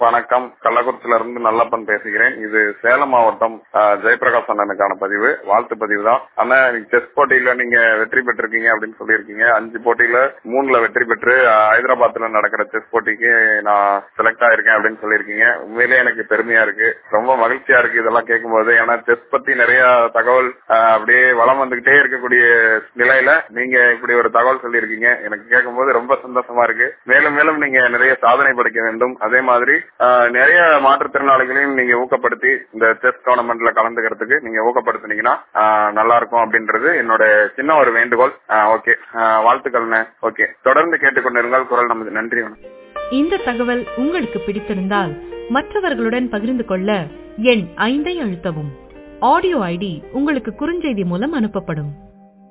வணக்கம் கள்ளக்குறிச்சியில இருந்து நல்லப்பன் பேசுகிறேன் இது சேலம் மாவட்டம் அஹ், ஜெயபிரகாஷ் அண்ணனுக்கான பதிவு வாழ்த்து பதிவு தான் அண்ணா செஸ் போட்டியில நீங்க வெற்றி பெற்றிருக்கீங்க அப்படின்னு சொல்லியிருக்கீங்க அஞ்சு போட்டியில மூணுல வெற்றி பெற்று அஹ், ஹைதராபாத்ல நடக்கிற செஸ் போட்டிக்கு நான் செலக்ட் ஆயிருக்கேன் அப்படின்னு சொல்லியிருக்கீங்க உண்மையிலேயே எனக்கு பெருமையா இருக்கு ரொம்ப மகிழ்ச்சியா இருக்கு இதெல்லாம் கேட்கும்போது ஏன்னா செஸ் பத்தி நிறைய தகவல் அஹ், அப்படியே வளம் வந்துகிட்டே இருக்கக்கூடிய நிலையில நீங்க இப்படி ஒரு தகவல் சொல்லியிருக்கீங்க எனக்கு கேட்கும்போது ரொம்ப சந்தோஷமா இருக்கு மேலும் மேலும் நீங்க நிறைய சாதனை படைக்க வேண்டும் அதே மாதிரி ஆஹ், நிறைய மாற்றுத்திறனாளிகளையும் நீங்க ஊக்கப்படுத்தி இந்த செஸ் டோர்னமெண்ட்ல கலந்துக்கிறதுக்கு நீங்க ஊக்கப்படுத்துனீங்கன்னா ஆஹ், நல்லா இருக்கும் அப்படின்றது என்னோட சின்ன ஒரு வேண்டுகோள் ஓகே வாழ்த்துக்கள்ண்ணே ஓகே தொடர்ந்து கேட்டுக்கொண்டிருங்கள் குரல் நமது நன்றி வணக்கம் இந்த தகவல் உங்களுக்கு பிடித்திருந்தால் மற்றவர்களுடன் பகிர்ந்து கொள்ள எண் ஐந்தை அழுத்தவும் ஆடியோ ஐடி உங்களுக்கு குறுஞ்செய்தி மூலம் அனுப்பப்படும்